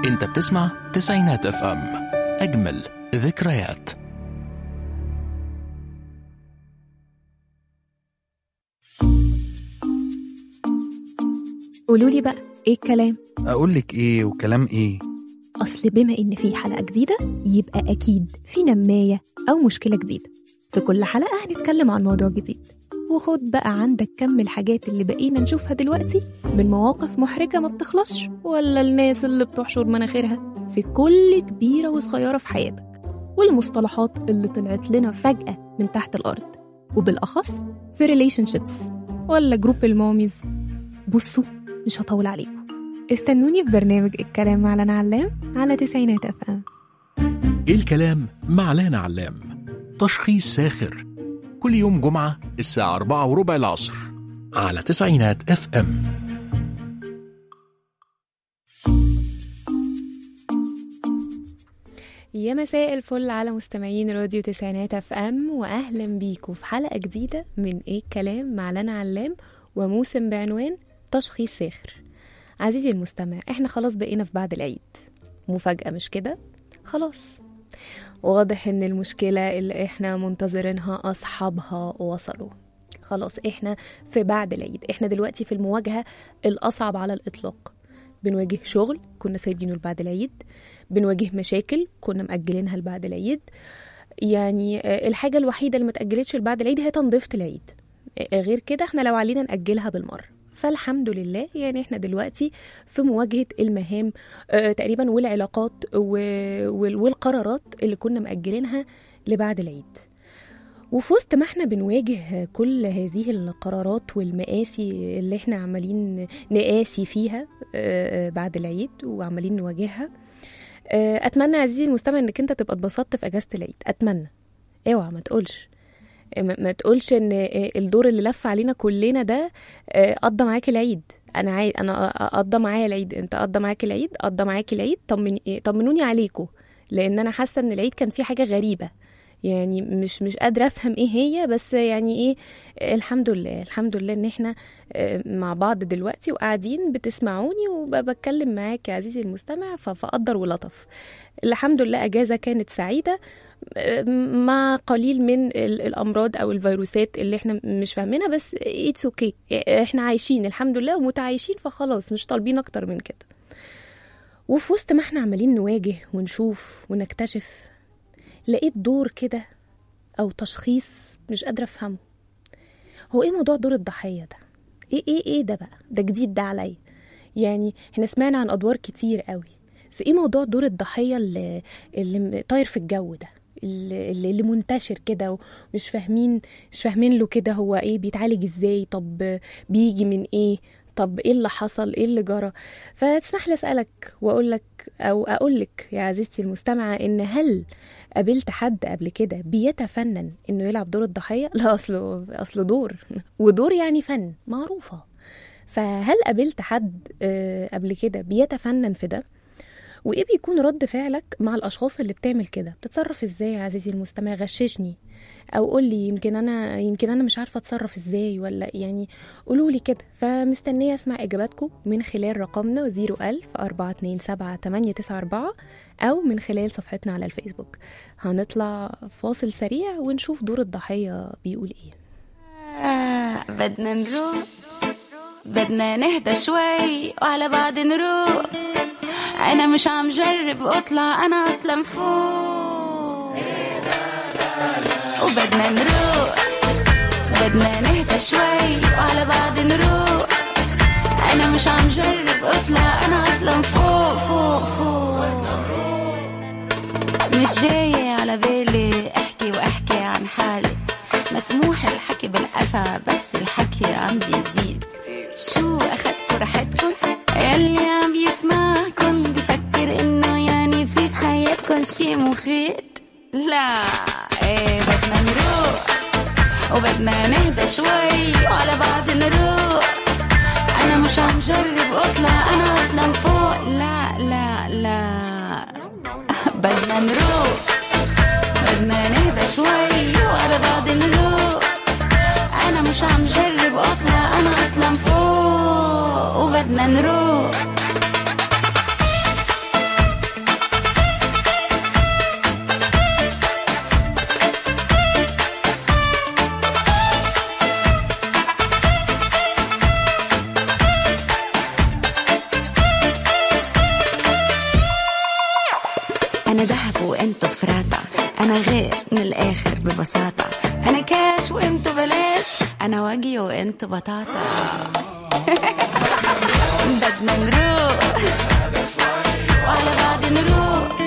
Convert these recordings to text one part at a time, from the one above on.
انت بتسمع تسعينات اف ام اجمل ذكريات قولوا لي بقى ايه الكلام اقول لك ايه وكلام ايه اصل بما ان في حلقه جديده يبقى اكيد في نمايه او مشكله جديده في كل حلقه هنتكلم عن موضوع جديد وخد بقى عندك كم الحاجات اللي بقينا نشوفها دلوقتي من مواقف محرجه ما بتخلصش ولا الناس اللي بتحشر مناخيرها في كل كبيره وصغيره في حياتك والمصطلحات اللي طلعت لنا فجاه من تحت الارض وبالاخص في ريليشن شيبس ولا جروب الماميز بصوا مش هطول عليكم استنوني في برنامج الكلام مع لنا علام على تسعينات اف ام ايه الكلام مع لانا علام تشخيص ساخر كل يوم جمعة الساعة أربعة وربع العصر على تسعينات اف ام يا مساء الفل على مستمعين راديو تسعينات اف ام واهلا بيكم في حلقه جديده من ايه الكلام مع لنا علام وموسم بعنوان تشخيص ساخر عزيزي المستمع احنا خلاص بقينا في بعد العيد مفاجاه مش كده خلاص واضح ان المشكله اللي احنا منتظرينها اصحابها وصلوا خلاص احنا في بعد العيد احنا دلوقتي في المواجهه الاصعب على الاطلاق بنواجه شغل كنا سايبينه لبعد العيد بنواجه مشاكل كنا مأجلينها لبعد العيد يعني آه، الحاجة الوحيدة اللي ما اتأجلتش لبعد العيد هي تنظيفة العيد آه، غير كده احنا لو علينا نأجلها بالمرة فالحمد لله يعني احنا دلوقتي في مواجهة المهام آه، تقريبا والعلاقات و- وال- والقرارات اللي كنا مأجلينها لبعد العيد وفي وسط ما احنا بنواجه كل هذه القرارات والمقاسي اللي احنا عمالين نقاسي فيها آه، آه، بعد العيد وعمالين نواجهها آه، اتمنى عزيزي المستمع انك انت تبقى اتبسطت في اجازه العيد اتمنى اوعى ما تقولش آه، ما ما تقولش ان آه، الدور اللي لف علينا كلنا ده آه، قضى معاك العيد انا عاي... انا قضى معايا العيد انت قضى معاك العيد قضى معاك العيد طمن... طمنوني عليكم لان انا حاسه ان العيد كان فيه حاجه غريبه يعني مش مش قادره افهم ايه هي بس يعني ايه الحمد لله الحمد لله ان احنا آه، مع بعض دلوقتي وقاعدين بتسمعوني وبتكلم معاك يا عزيزي المستمع ف- فقدر ولطف الحمد لله اجازه كانت سعيده آه، مع قليل من ال- الامراض او الفيروسات اللي احنا مش فاهمينها بس اتس اوكي احنا عايشين الحمد لله ومتعايشين فخلاص مش طالبين اكتر من كده وفي وسط ما احنا عمالين نواجه ونشوف ونكتشف لقيت دور كده او تشخيص مش قادره افهمه هو ايه موضوع دور الضحيه ده ايه ايه ايه ده بقى ده جديد ده عليا يعني احنا سمعنا عن ادوار كتير قوي بس ايه موضوع دور الضحيه اللي اللي طاير في الجو ده اللي, اللي اللي منتشر كده ومش فاهمين مش فاهمين له كده هو ايه بيتعالج ازاي طب بيجي من ايه طب ايه اللي حصل ايه اللي جرى فتسمح لي اسالك واقول لك او اقول لك يا عزيزتي المستمعه ان هل قابلت حد قبل كده بيتفنن انه يلعب دور الضحيه لا اصله اصله دور ودور يعني فن معروفه فهل قابلت حد آه، قبل كده بيتفنن في ده وايه بيكون رد فعلك مع الاشخاص اللي بتعمل كده بتتصرف ازاي يا عزيزي المستمع غششني او قول لي يمكن انا يمكن انا مش عارفه اتصرف ازاي ولا يعني قولوا لي كده فمستنيه اسمع اجاباتكم من خلال رقمنا 01000 427 894 او من خلال صفحتنا على الفيسبوك هنطلع فاصل سريع ونشوف دور الضحيه بيقول ايه آه بدنا نروح بدنا نهدى شوي وعلى بعض نروح انا مش عم جرب اطلع انا اصلا فوق وبدنا نروح بدنا نهدى شوي وعلى بعض نروح انا مش عم جرب اطلع انا اصلا فوق فوق فوق مش جاية على بالي احكي واحكي عن حالي مسموح الحكي بالقفا بس الحكي عم بيزيد شو اخدتوا راحتكم يلي عم يسمعكم بفكر انه يعني في في حياتكم شي مفيد لا ايه بدنا نروح وبدنا نهدى شوي وعلى بعض نروح انا مش عم جرب اطلع انا اصلا فوق لا لا لا بدنا نروح بدنا نهدى شوي وعلى بعض نروح انا مش عم جرب اطلع انا اصلا فوق وبدنا نروح لك ببساطة أنا كاش وانتو بلاش أنا واجي وانتو بطاطا بدنا نروح وعلى بعض نروح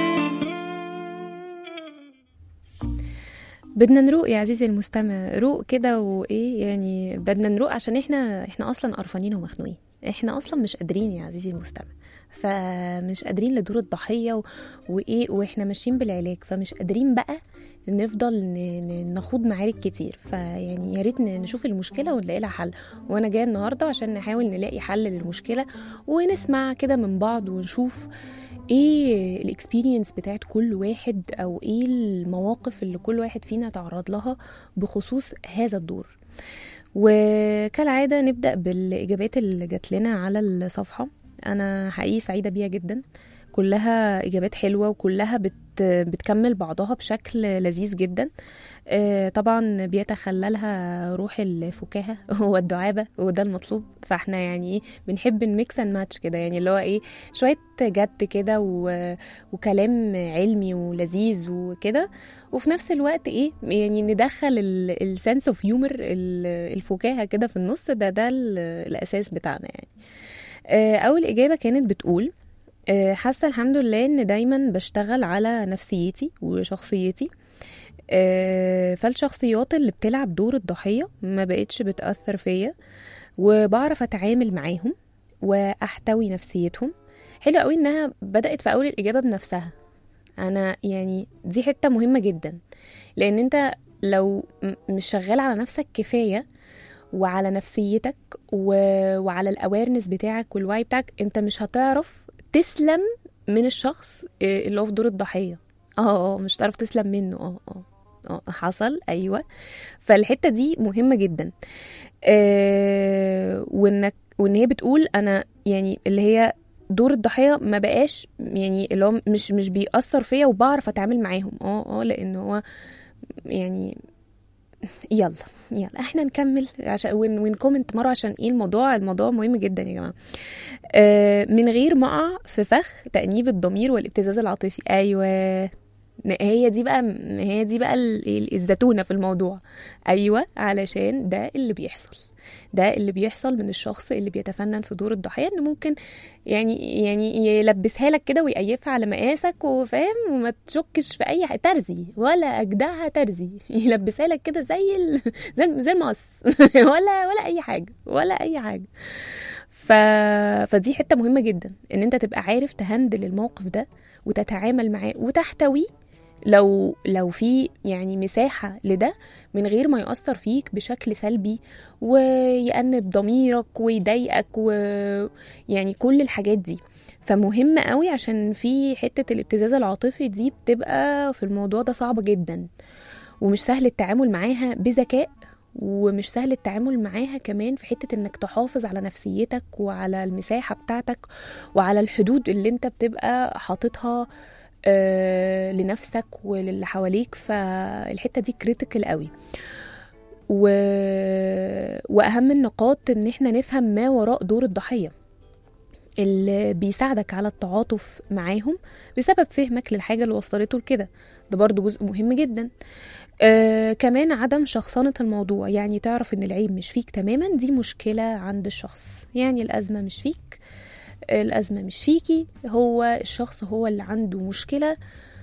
بدنا نروق يا عزيزي المستمع روق كده وايه يعني بدنا نروق عشان احنا احنا اصلا قرفانين ومخنوقين احنا اصلا مش قادرين يا عزيزي المستمع فمش قادرين لدور الضحيه و... وايه واحنا ماشيين بالعلاج فمش قادرين بقى نفضل ن... ن- نخوض معارك كتير فيعني يا ريت ن- نشوف المشكله ونلاقي لها حل وانا جايه النهارده عشان نحاول نلاقي حل للمشكله ونسمع كده من بعض ونشوف ايه الاكسبيرينس بتاعت كل واحد او ايه المواقف اللي كل واحد فينا تعرض لها بخصوص هذا الدور وكالعادة نبدأ بالإجابات اللي جات لنا على الصفحة أنا حقيقي سعيدة بيها جدا كلها إجابات حلوة وكلها بت بتكمل بعضها بشكل لذيذ جدا آه، طبعا بيتخللها روح الفكاهة والدعابة وده المطلوب فاحنا يعني ايه بنحب نميكس اند ماتش كده يعني اللي هو ايه شوية جد كده و... وكلام علمي ولذيذ وكده وفي نفس الوقت ايه يعني ندخل السنس اوف هيومر الفكاهة كده في النص ده ده ال- الاساس بتاعنا يعني آه، اول اجابة كانت بتقول آه، حاسة الحمد لله ان دايما بشتغل على نفسيتي وشخصيتي آه، فالشخصيات اللي بتلعب دور الضحية ما بقتش بتأثر فيا وبعرف أتعامل معاهم وأحتوي نفسيتهم حلو قوي إنها بدأت في أول الإجابة بنفسها أنا يعني دي حتة مهمة جدا لأن أنت لو م- مش شغال على نفسك كفاية وعلى نفسيتك و... وعلى الأويرنس بتاعك والوعي بتاعك أنت مش هتعرف تسلم من الشخص آه، اللي هو في دور الضحية اه اه مش هتعرف تسلم منه اه اه اه حصل ايوه فالحته دي مهمه جدا آه وانك وان هي بتقول انا يعني اللي هي دور الضحيه ما بقاش يعني اللي هو مش مش بيأثر فيا وبعرف اتعامل معاهم اه اه لان هو يعني يلا يلا احنا نكمل عشان ون ونكومنت مره عشان ايه الموضوع الموضوع مهم جدا يا جماعه آه من غير ما اقع في فخ تأنيب الضمير والابتزاز العاطفي ايوه هي دي بقى هي دي بقى ال- ال- الزتونه في الموضوع ايوه علشان ده اللي بيحصل ده اللي بيحصل من الشخص اللي بيتفنن في دور الضحيه انه ممكن يعني يعني يلبسها لك كده ويقيفها على مقاسك وفاهم وما تشكش في اي حاجه ترزي ولا اجدعها ترزي يلبسها لك كده زي ال... زي زي المقص ولا ولا اي حاجه ولا اي حاجه ف... فدي حته مهمه جدا ان انت تبقى عارف تهندل الموقف ده وتتعامل معاه وتحتويه لو لو في يعني مساحه لده من غير ما يأثر فيك بشكل سلبي ويأنب ضميرك ويضايقك ويعني كل الحاجات دي فمهم قوي عشان في حته الابتزاز العاطفي دي بتبقى في الموضوع ده صعبه جدا ومش سهل التعامل معاها بذكاء ومش سهل التعامل معاها كمان في حتة انك تحافظ على نفسيتك وعلى المساحة بتاعتك وعلى الحدود اللي انت بتبقى حاططها آه، لنفسك وللي حواليك فالحتة دي كريتيكال قوي و... واهم النقاط ان احنا نفهم ما وراء دور الضحيه اللي بيساعدك على التعاطف معاهم بسبب فهمك للحاجه اللي وصلته لكده ده برضو جزء مهم جدا آه كمان عدم شخصنة الموضوع يعني تعرف ان العيب مش فيك تماما دي مشكلة عند الشخص يعني الأزمة مش فيك الأزمة مش فيكي هو الشخص هو اللي عنده مشكلة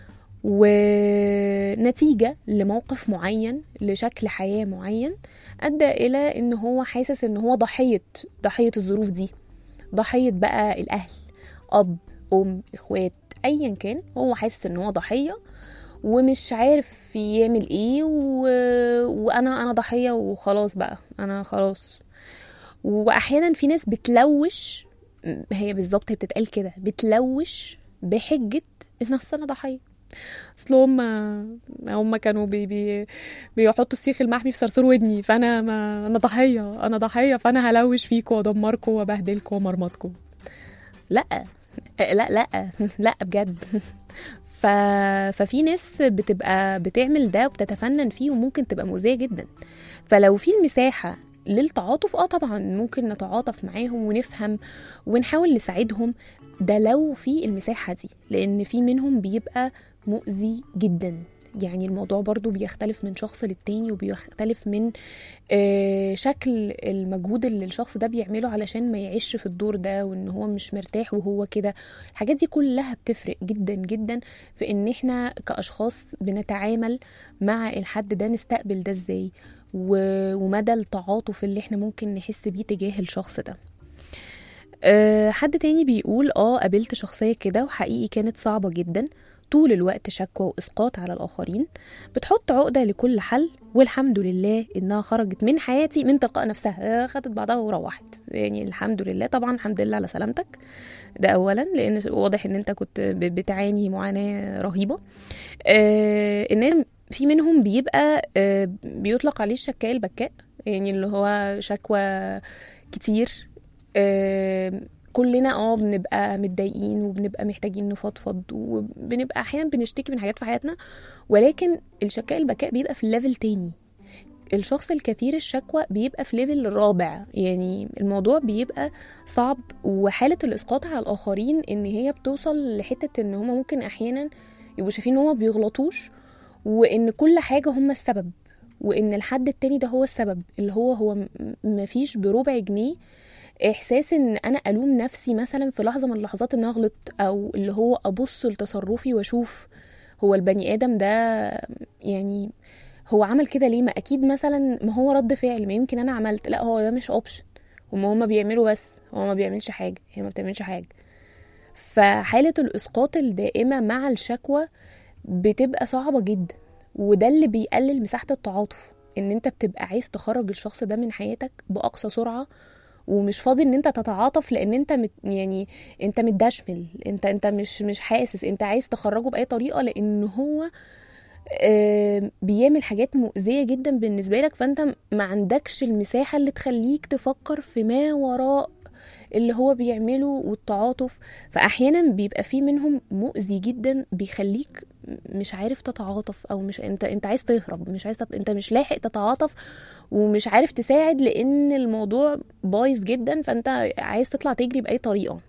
ونتيجة لموقف معين لشكل حياة معين أدى إلى إن هو حاسس إن هو ضحية ضحية الظروف دي ضحية بقى الأهل أب أم إخوات أيا كان هو حاسس إن هو ضحية ومش عارف يعمل ايه و... وانا انا ضحيه وخلاص بقى انا خلاص واحيانا في ناس بتلوش هي بالظبط هي بتتقال كده بتلوش بحجه ان اصل انا ضحيه اصل هم هم كانوا بي بي بيحطوا السيخ المحمي في صرصور ودني فانا ما انا ضحيه انا ضحيه فانا هلوش فيكم وادمركم وابهدلكم ومرمطكم لا لا لا لا بجد ف... ففي ناس بتبقى بتعمل ده وبتتفنن فيه وممكن تبقى مؤذيه جدا فلو في المساحه للتعاطف اه طبعا ممكن نتعاطف معاهم ونفهم ونحاول نساعدهم ده لو في المساحه دي لان في منهم بيبقى مؤذي جدا يعني الموضوع برضو بيختلف من شخص للتاني وبيختلف من آه، شكل المجهود اللي الشخص ده بيعمله علشان ما يعيش في الدور ده وان هو مش مرتاح وهو كده الحاجات دي كلها بتفرق جدا جدا في ان احنا كاشخاص بنتعامل مع الحد ده نستقبل ده ازاي و- ومدى التعاطف اللي احنا ممكن نحس بيه تجاه الشخص ده أه حد تاني بيقول اه قابلت شخصية كده وحقيقي كانت صعبة جدا طول الوقت شكوى وإسقاط على الآخرين بتحط عقدة لكل حل والحمد لله إنها خرجت من حياتي من تلقاء نفسها آه، خدت بعضها وروحت يعني الحمد لله طبعا الحمد لله على سلامتك ده أولا لأن واضح إن أنت كنت ب- بتعاني معاناة رهيبة آه الناس في منهم بيبقى آه بيطلق عليه الشكاء البكاء يعني اللي هو شكوى كتير آه، كلنا اه بنبقى متضايقين وبنبقى محتاجين نفضفض وبنبقى احيانا بنشتكي من حاجات في حياتنا ولكن الشكاء البكاء بيبقى في الليفل تاني الشخص الكثير الشكوى بيبقى في ليفل رابع يعني الموضوع بيبقى صعب وحالة الإسقاط على الآخرين إن هي بتوصل لحتة إن هما ممكن أحيانا يبقوا شايفين إن هما بيغلطوش وإن كل حاجة هما السبب وإن الحد التاني ده هو السبب اللي هو هو م- مفيش بربع جنيه احساس ان انا الوم نفسي مثلا في لحظه من اللحظات ان أنا غلطت او اللي هو ابص لتصرفي واشوف هو البني ادم ده يعني هو عمل كده ليه ما اكيد مثلا ما هو رد فعل ما يمكن انا عملت لا هو ده مش اوبشن هما هما بيعملوا بس هو ما بيعملش حاجه هي ما بتعملش حاجه فحاله الاسقاط الدائمه مع الشكوى بتبقى صعبه جدا وده اللي بيقلل مساحه التعاطف ان انت بتبقى عايز تخرج الشخص ده من حياتك باقصى سرعه ومش فاضي ان انت تتعاطف لان انت مت يعني انت متدشمل انت انت مش مش حاسس انت عايز تخرجه باي طريقه لان هو آه، بيعمل حاجات مؤذيه جدا بالنسبه لك فانت ما عندكش المساحه اللي تخليك تفكر في ما وراء اللي هو بيعمله والتعاطف فاحيانا بيبقى في منهم مؤذي جدا بيخليك مش عارف تتعاطف او مش انت انت عايز تهرب مش عايز تت... انت مش لاحق تتعاطف ومش عارف تساعد لان الموضوع بايظ جدا فانت عايز تطلع تجري باي طريقه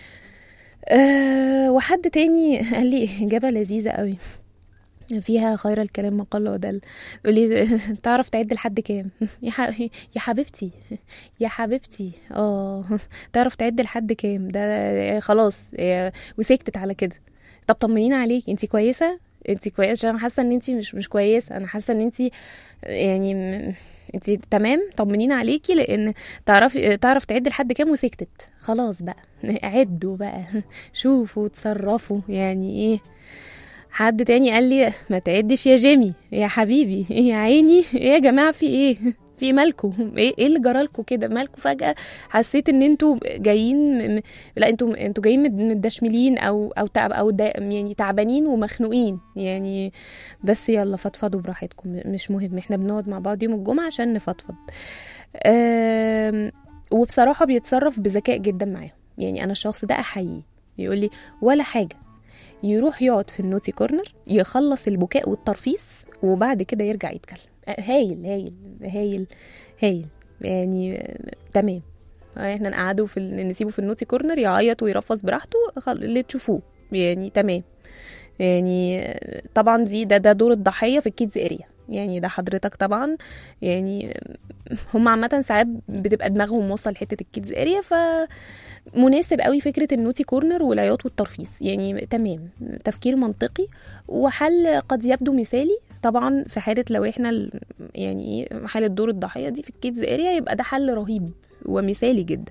أه وحد تاني قال لي اجابه لذيذه قوي فيها خير الكلام ما قل ودل يقول لي تعرف تعد لحد كام يا ح... يا حبيبتي يا حبيبتي اه تعرف تعد لحد كام ده خلاص آه، وسكتت على كده طب طمنينا عليك انت كويسه انت كويسه عشان انا حاسه ان انت مش مش كويسه انا حاسه ان انت يعني م- انت تمام طمنينا عليكي لان تعرفي تعرف تعد لحد كام وسكتت خلاص بقى عدوا بقى شوفوا تصرفوا يعني ايه حد تاني قال لي ما تعدش يا جيمي يا حبيبي يا عيني ايه يا جماعه في ايه في مالكوا ايه ايه اللي جرالكوا كده مالكوا فجاه حسيت ان انتوا جايين م... م- لا انتوا انتوا جايين مد- متدشملين او او تعب او دا يعني تعبانين ومخنوقين يعني بس يلا فضفضوا براحتكم مش مهم احنا بنقعد مع بعض يوم الجمعه عشان نفضفض أم... وبصراحه بيتصرف بذكاء جدا معاهم يعني انا الشخص ده احييه يقول لي ولا حاجه يروح يقعد في النوتي كورنر يخلص البكاء والترفيس وبعد كده يرجع يتكلم آه، هايل هايل هايل هايل يعني آه، تمام آه، احنا نقعده في ال- نسيبه في النوتي كورنر يعيط ويرفص براحته خل- اللي تشوفوه يعني تمام يعني آه، طبعا دي ده ده دور الضحيه في الكيدز اريا يعني ده حضرتك طبعا يعني هم عامة ساعات بتبقى دماغهم موصل حتة الكيدز اريا ف مناسب قوي فكرة النوتي كورنر والعياط والترفيس يعني تمام تفكير منطقي وحل قد يبدو مثالي طبعا في حالة لو احنا ال- يعني إيه حالة دور الضحية دي في الكيدز اريا يبقى ده حل رهيب ومثالي جدا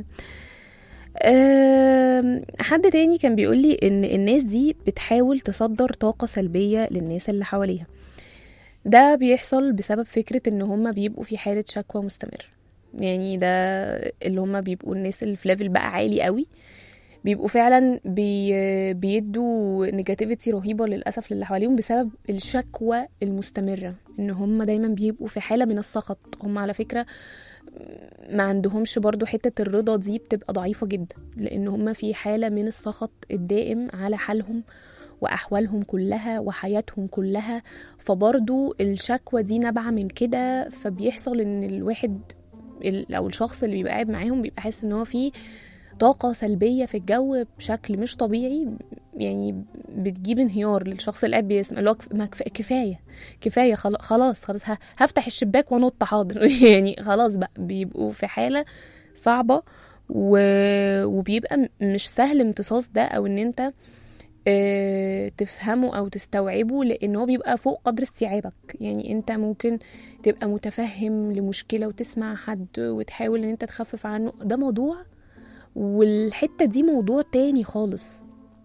أم، حد تاني كان بيقول لي ان الناس دي بتحاول تصدر طاقة سلبية للناس اللي حواليها ده بيحصل بسبب فكرة ان هما بيبقوا في حالة شكوى مستمر يعني ده اللي هما بيبقوا الناس اللي في ليفل بقى عالي قوي بيبقوا فعلا بي بيدوا نيجاتيفيتي رهيبه للاسف للي حواليهم بسبب الشكوى المستمره ان هم دايما بيبقوا في حاله من السخط هم على فكره ما عندهمش برضو حته الرضا دي بتبقى ضعيفه جدا لان هم في حاله من السخط الدائم على حالهم واحوالهم كلها وحياتهم كلها فبرضو الشكوى دي نابعه من كده فبيحصل ان الواحد ال- او الشخص اللي بيبقى قاعد معاهم بيبقى حاسس ان هو في طاقة سلبية في الجو بشكل مش طبيعي يعني بتجيب انهيار للشخص اللي قاعد بيسمع اللي هو كف- ما كف- كفايه كفايه خلا- خلاص خلاص ه- هفتح الشباك وانط حاضر يعني خلاص بقى بيبقوا في حاله صعبه و... وبيبقى م- مش سهل امتصاص ده او ان انت آه، تفهمه او تستوعبه لان هو بيبقى فوق قدر استيعابك يعني انت ممكن تبقى متفهم لمشكله وتسمع حد وتحاول ان انت تخفف عنه ده موضوع والحته دي موضوع تاني خالص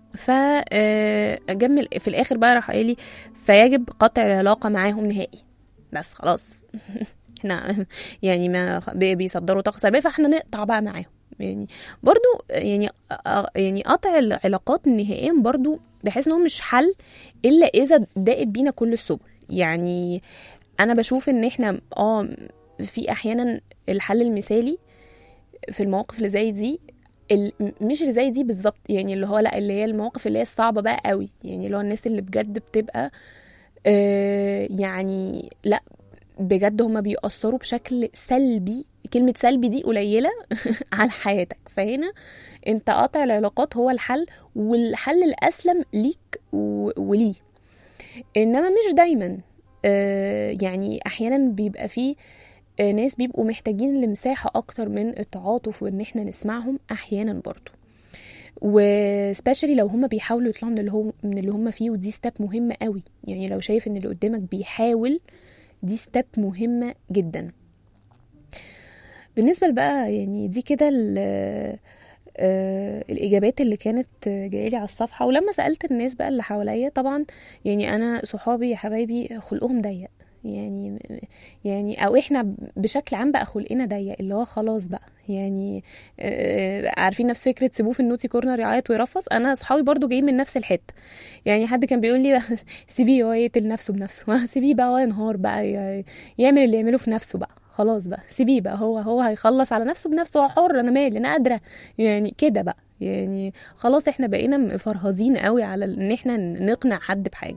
فأجمل في الآخر بقى راح قايل لي فيجب قطع العلاقة معاهم نهائي بس خلاص احنا يعني ما بي- بيصدروا طاقة سلبية فاحنا نقطع بقى معاهم يعني برضو يعني أ- يعني قطع العلاقات نهائيا برضو بحس ان هو مش حل الا اذا ضاقت بينا كل السبل يعني انا بشوف ان احنا اه في احيانا الحل المثالي في المواقف اللي زي دي ال- مش اللي زي دي بالظبط يعني اللي هو لا اللي هي المواقف اللي هي الصعبه بقى قوي يعني اللي هو الناس اللي بجد بتبقى آه يعني لا بجد هما بيأثروا بشكل سلبي كلمة سلبي دي قليلة على حياتك فهنا انت قاطع العلاقات هو الحل والحل الأسلم ليك و- وليه انما مش دايما آه يعني احيانا بيبقى فيه آه، ناس بيبقوا محتاجين لمساحة أكتر من التعاطف وإن إحنا نسمعهم أحيانا برضو وسبيشالي لو هم بيحاولوا يطلعوا من اللي هو من اللي هم فيه ودي ستيب مهمة قوي يعني لو شايف إن اللي قدامك بيحاول دي ستيب مهمة جدا بالنسبة بقى يعني دي كده ال- آه، الإجابات اللي كانت جايلي على الصفحة ولما سألت الناس بقى اللي حواليا طبعا يعني أنا صحابي يا حبايبي خلقهم ضيق يعني يعني او احنا بشكل عام بقى خلقنا ضيق اللي هو خلاص بقى يعني آه، عارفين نفس فكره سيبوه في النوتي كورنر يعيط ويرفص انا صحابي برضو جايين من نفس الحته يعني حد كان بيقول لي سيبيه هو يقتل نفسه بنفسه سيبيه بقى هو ينهار بقى ي- يعمل اللي يعمله في نفسه بقى خلاص بقى سيبيه بقى هو هو هيخلص على نفسه بنفسه هو حر انا مالي انا قادره يعني كده بقى يعني خلاص احنا بقينا مفرهدين قوي على ان احنا نقنع حد بحاجه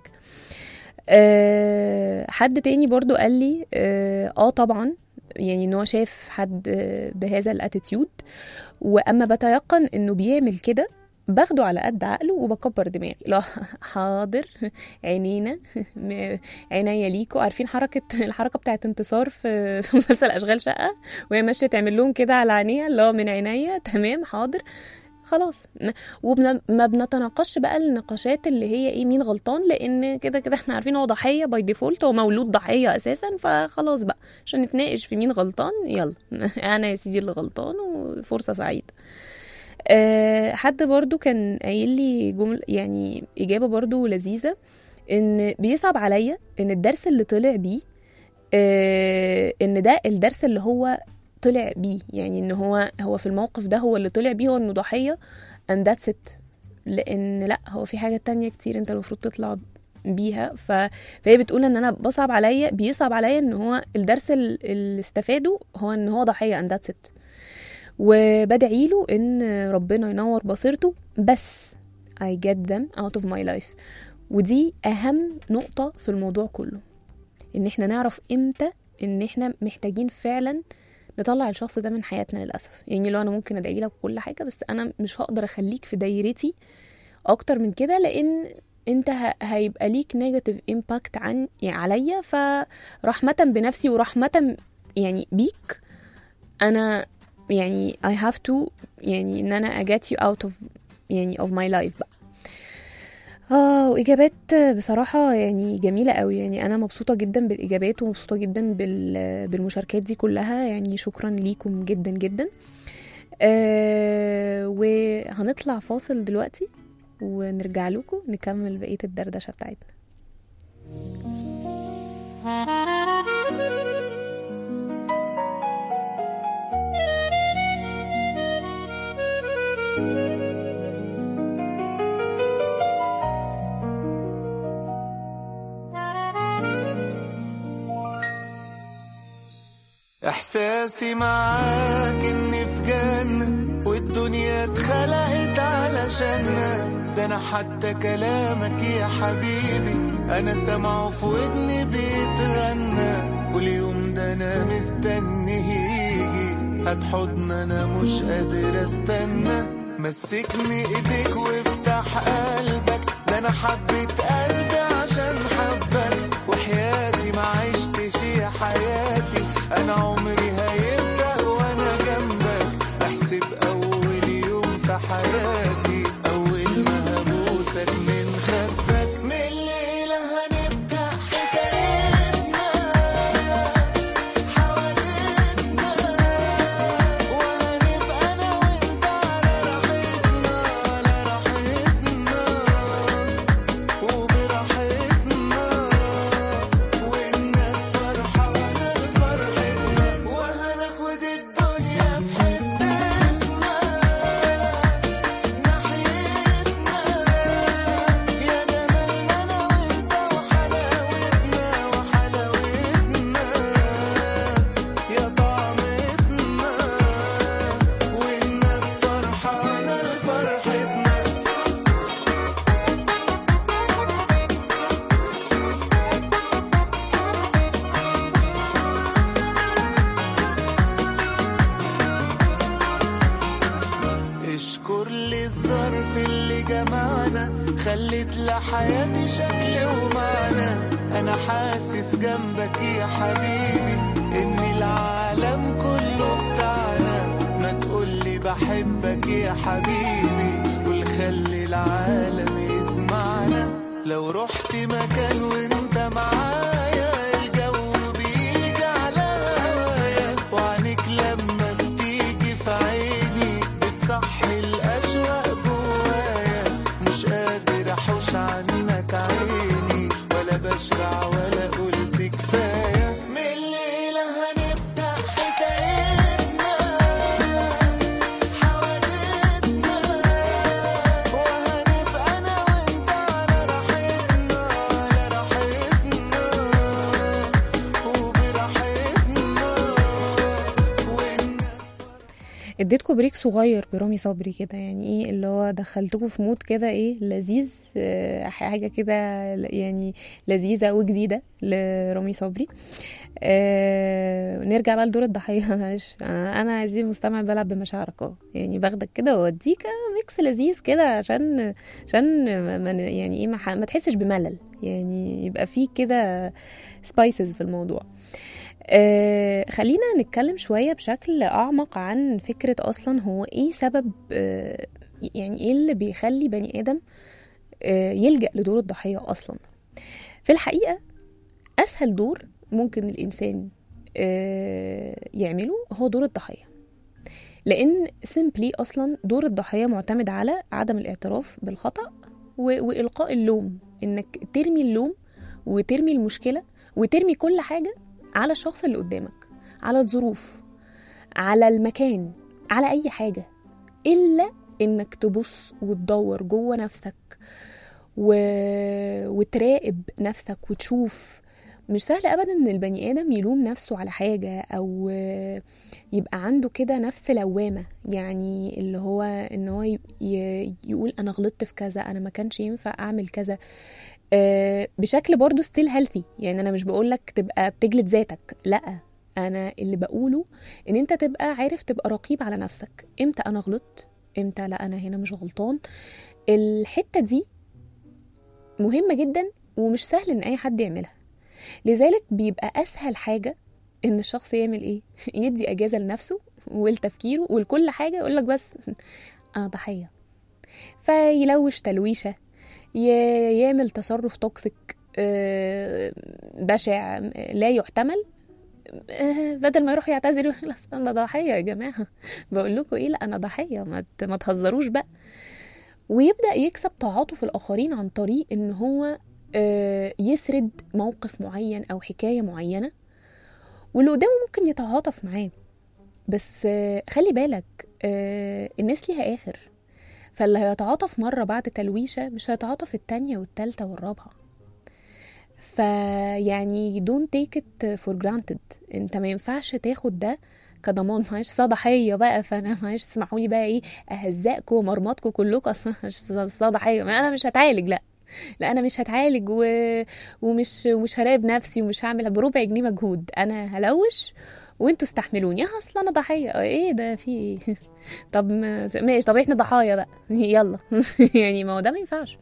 أه حد تاني برضو قال لي اه آه طبعا يعني ان هو شاف حد آه، بهذا الاتيتيود واما بتيقن انه بيعمل كده باخده على قد عقله وبكبر دماغي لا حاضر عينينا م- عينيا ليكوا عارفين حركه الحركه بتاعت انتصار في في مسلسل اشغال شقه وهي ماشيه تعمل لهم كده على عينيها اللي هو من عينيا تمام حاضر خلاص وما بنتناقش بقى النقاشات اللي هي ايه مين غلطان لان كده كده احنا عارفين هو ضحيه باي ديفولت هو مولود ضحيه اساسا فخلاص بقى عشان نتناقش في مين غلطان يلا انا يا سيدي اللي غلطان وفرصه سعيده أه حد برضو كان قايل لي جمل يعني اجابه برضو لذيذه ان بيصعب عليا ان الدرس اللي طلع بيه أه ان ده الدرس اللي هو طلع بيه يعني ان هو هو في الموقف ده هو اللي طلع بيه هو انه ضحيه and that's it لان لا هو في حاجات تانية كتير انت المفروض تطلع بيها ف... فهي بتقول ان انا بصعب عليا بيصعب عليا ان هو الدرس ال- اللي استفاده هو ان هو ضحيه and that's it وبدعي له ان ربنا ينور بصيرته بس I get them out of my life ودي اهم نقطة في الموضوع كله ان احنا نعرف امتى ان احنا محتاجين فعلا نطلع الشخص ده من حياتنا للاسف يعني لو انا ممكن ادعي لك كل حاجه بس انا مش هقدر اخليك في دايرتي اكتر من كده لان انت ه- هيبقى ليك نيجاتيف امباكت عن يعني عليا فرحمه بنفسي ورحمه يعني بيك انا يعني I have to يعني ان انا I get you out of يعني of my life بقى اه واجابات بصراحه يعني جميله قوي يعني انا مبسوطه جدا بالاجابات ومبسوطه جدا بال- بالمشاركات دي كلها يعني شكرا ليكم جدا جدا آه وهنطلع فاصل دلوقتي ونرجع لكم نكمل بقيه الدردشه بتاعتنا احساسي معاك اني في جنة والدنيا اتخلقت علشاننا ده انا حتى كلامك يا حبيبي انا سامعه في ودني بيتغنى واليوم ده انا مستني يجي هات حضن انا مش قادر استنى مسكني ايديك وافتح قلبك ده انا حبيت قلبي عشان حبك وحياتي ما عشتش يا حياتي انا عمري هيبدأ وانا جنبك احسب اول يوم في حياتي اول ما هبوسك من خدك من الليلة هنبدأ حكايتنا حوادثنا وهنبقى انا وانت على راحتنا على راحتنا وبراحتنا والناس فرحانة لفرحتنا وهناخد الدنيا في حتتنا ناحيتنا يا جمالنا انا وانت وحلاوتنا وحلاوتنا يا طعمتنا والناس فرحانة لفرحتنا اشكر لي الظرف اللي جمعنا خلت لحياتي شكل ومعنى انا حاسس جنبك يا حبيبي ان العالم كله بتاعنا ما تقولي بحبك يا حبيبي قول خلي العالم يسمعنا لو رحت مكان وانت معايا الجو بيجي على هوايا وعنيك لما بتيجي في عيني بتصحي الأشواق جوايا مش قادر أحوش عنك عيني ولا بشبع ولا قلت كفاية من الليلة هنبدأ حكايتنا حوادثنا وهنبقى أنا وأنت على راحتنا على راحتنا وبراحتنا والناس اديتكم بريك صغير برامي صبري كده يعني ايه اللي هو دخلتكم في مود كده ايه لذيذ آه، حاجه كده يعني لذيذه وجديده لرامي صبري آه نرجع بقى لدور الضحيه معلش انا أنا عزيزي المستمع بلعب بمشاعرك اه يعني باخدك كده واوديك ميكس لذيذ كده عشان عشان ما ما- يعني ايه ما, ح- ما تحسش بملل يعني يبقى فيه كده سبايسز في الموضوع آه خلينا نتكلم شوية بشكل أعمق عن فكرة أصلا هو إيه سبب آه يعني إيه اللي بيخلي بني آدم آه يلجأ لدور الضحية أصلا في الحقيقة أسهل دور ممكن الإنسان آه يعمله هو دور الضحية لأن سيمبلي أصلا دور الضحية معتمد على عدم الاعتراف بالخطأ و- وإلقاء اللوم إنك ترمي اللوم وترمي المشكلة وترمي كل حاجة على الشخص اللي قدامك على الظروف على المكان على اي حاجه الا انك تبص وتدور جوه نفسك و... وتراقب نفسك وتشوف مش سهل ابدا ان البني ادم يلوم نفسه على حاجه او يبقى عنده كده نفس لوامه يعني اللي هو ان هو ي... ي- يقول انا غلطت في كذا انا ما كانش ينفع اعمل كذا آه، بشكل برضو ستيل هيلثي يعني انا مش بقولك تبقى بتجلد ذاتك لا انا اللي بقوله ان انت تبقى عارف تبقى رقيب على نفسك امتى انا غلطت امتى لا انا هنا مش غلطان الحته دي مهمه جدا ومش سهل ان اي حد يعملها لذلك بيبقى اسهل حاجه ان الشخص يعمل ايه يدي اجازه لنفسه ولتفكيره ولكل حاجه يقول لك بس انا ضحيه فيلوش تلويشه ي- يعمل تصرف توكسيك آه، بشع آه، لا يحتمل آه، بدل ما يروح يعتذر يقول أصل انا ضحيه يا جماعه بقول لكم ايه لا انا ضحيه ما ت- ما تهزروش بقى ويبدا يكسب تعاطف الاخرين عن طريق ان هو آه، يسرد موقف معين او حكايه معينه واللي قدامه ممكن يتعاطف معاه بس آه، خلي بالك آه، الناس ليها اخر فاللي هيتعاطف مرة بعد تلويشة مش هيتعاطف التانية والتالتة والرابعة فيعني don't take it for granted انت ما ينفعش تاخد ده كضمان معلش صا ضحية بقى فانا معلش اسمحوا لي بقى ايه اهزقكم ومرمطكم كلكم اصلا مش صا ضحية ما انا مش هتعالج لا لا انا مش هتعالج و... ومش ومش هراقب نفسي ومش هعمل بربع جنيه مجهود انا هلوش وانتوا استحملوني اه اصل انا ضحيه آه، ايه ده في ايه طب ما- ماشي طب احنا ضحايا بقى يلا يعني ما هو ده ما ينفعش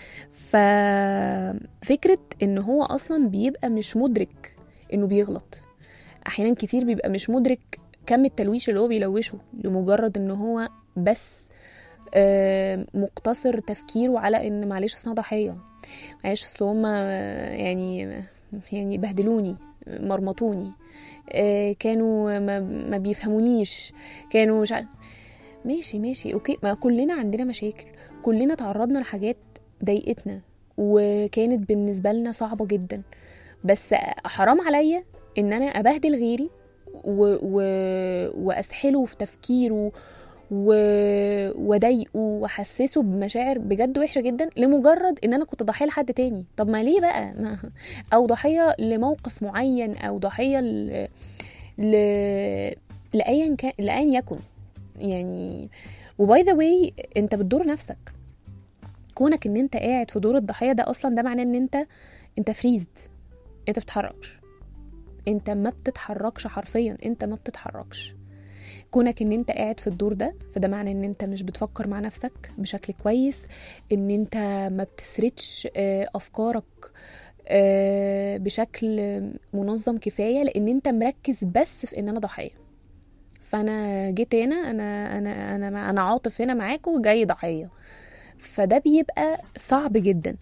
ففكره ان هو اصلا بيبقى مش مدرك انه بيغلط احيانا كتير بيبقى مش مدرك كم التلويش اللي هو بيلوشه لمجرد ان هو بس آه، مقتصر تفكيره على ان معلش اصل انا ضحيه معلش اصل هما يعني يعني بهدلوني مرمطوني آه، كانوا ما, ما بيفهمونيش كانوا مش عارف ماشي ماشي اوكي ما كلنا عندنا مشاكل كلنا تعرضنا لحاجات ضايقتنا وكانت بالنسبه لنا صعبه جدا بس حرام عليا ان انا ابهدل غيري و... و... واسحله في تفكيره و... واضايقه واحسسه بمشاعر بجد وحشه جدا لمجرد ان انا كنت ضحيه لحد تاني طب ما ليه بقى ما... او ضحيه لموقف معين او ضحيه ل... ل... لايا كان لايا يكن يعني وباي ذا واي انت بتدور نفسك كونك ان انت قاعد في دور الضحيه ده اصلا ده معناه ان انت انت فريزد انت بتتحركش انت ما بتتحركش حرفيا انت ما بتتحركش كونك ان انت قاعد في الدور ده فده معنى ان انت مش بتفكر مع نفسك بشكل كويس ان انت ما بتسردش آه، افكارك آه، بشكل منظم كفايه لان انت مركز بس في ان انا ضحيه فانا جيت هنا انا انا انا انا عاطف هنا معاكم وجاي ضحيه فده بيبقى صعب جدا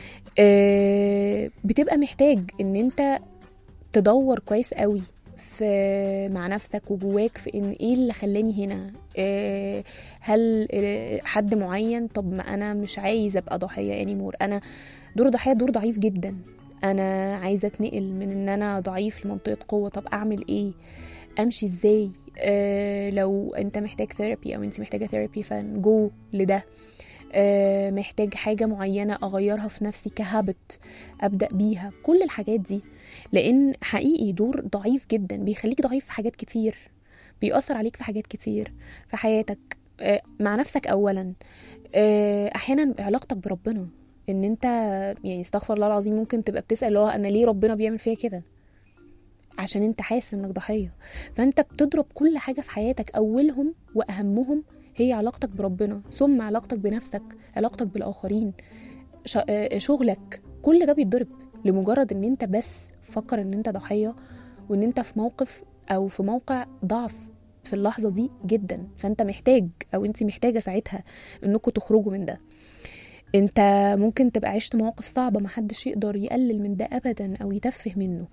آه، بتبقى محتاج ان انت تدور كويس قوي في مع نفسك وجواك في ان ايه اللي خلاني هنا آه، هل آه، حد معين طب ما انا مش عايز ابقى ضحيه يعني مور انا دور الضحيه دور ضعيف جدا انا عايزه اتنقل من ان انا ضعيف لمنطقه قوه طب اعمل ايه امشي ازاي آه لو انت محتاج ثيرابي او انت محتاجه ثيرابي فنجو لده آه محتاج حاجه معينه اغيرها في نفسي كهابت ابدا بيها كل الحاجات دي لان حقيقي دور ضعيف جدا بيخليك ضعيف في حاجات كتير بيأثر عليك في حاجات كتير في حياتك آه، مع نفسك اولا آه، احيانا علاقتك بربنا ان انت يعني استغفر الله العظيم ممكن تبقى بتسأل اللي هو انا ليه ربنا بيعمل فيا كده عشان انت حاسس انك ضحيه فانت بتضرب كل حاجه في حياتك اولهم واهمهم هي علاقتك بربنا ثم علاقتك بنفسك علاقتك بالاخرين ش- آه، شغلك كل ده بيتضرب لمجرد ان انت بس فكر ان انت ضحيه وان انت في موقف او في موقع ضعف في اللحظه دي جدا فانت محتاج او انت محتاجه ساعتها انكم تخرجوا من ده انت ممكن تبقى عشت مواقف صعبه محدش يقدر يقلل من ده ابدا او يتفه منه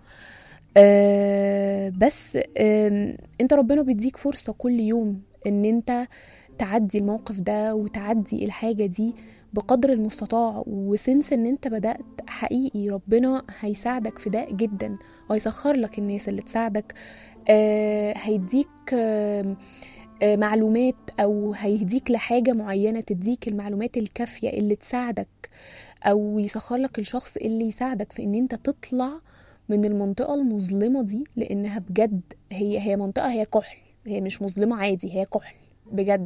آه بس آه انت ربنا بيديك فرصه كل يوم ان انت تعدي الموقف ده وتعدي الحاجه دي بقدر المستطاع وسنس ان انت بدات حقيقي ربنا هيساعدك في ده جدا وهيسخر لك الناس اللي تساعدك آه هيديك آه آه، معلومات او هيهديك لحاجه معينه تديك المعلومات الكافيه اللي تساعدك او يسخر لك الشخص اللي يساعدك في ان انت تطلع من المنطقه المظلمه دي لانها بجد هي هي منطقه هي كحل هي مش مظلمه عادي هي كحل بجد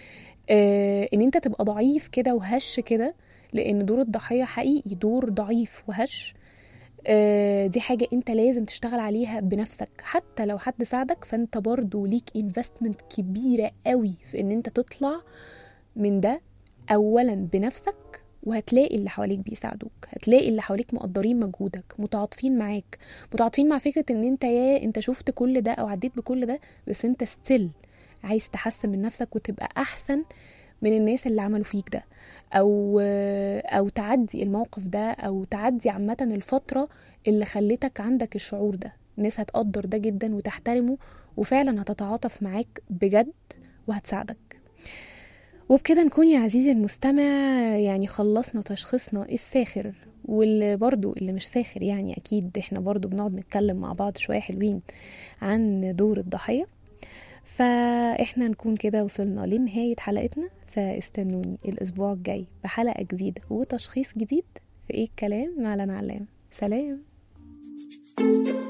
آه ان انت تبقى ضعيف كده وهش كده لان دور الضحيه حقيقي دور ضعيف وهش آه، دي حاجة انت لازم تشتغل عليها بنفسك حتى لو حد ساعدك فانت برضو ليك انفستمنت كبيرة قوي في ان انت تطلع من ده اولا بنفسك وهتلاقي اللي حواليك بيساعدوك هتلاقي اللي حواليك مقدرين مجهودك متعاطفين معاك متعاطفين مع فكرة ان انت يا انت شفت كل ده او عديت بكل ده بس انت ستيل عايز تحسن من نفسك وتبقى احسن من الناس اللي عملوا فيك ده او او تعدي الموقف ده او تعدي عامه الفتره اللي خلتك عندك الشعور ده الناس هتقدر ده جدا وتحترمه وفعلا هتتعاطف معاك بجد وهتساعدك وبكده نكون يا عزيزي المستمع يعني خلصنا تشخيصنا الساخر واللي برضو اللي مش ساخر يعني اكيد احنا برضو بنقعد نتكلم مع بعض شويه حلوين عن دور الضحيه فاحنا نكون كده وصلنا لنهاية حلقتنا فاستنوني الأسبوع الجاي بحلقة جديدة وتشخيص جديد في ايه الكلام مع لنا علام سلام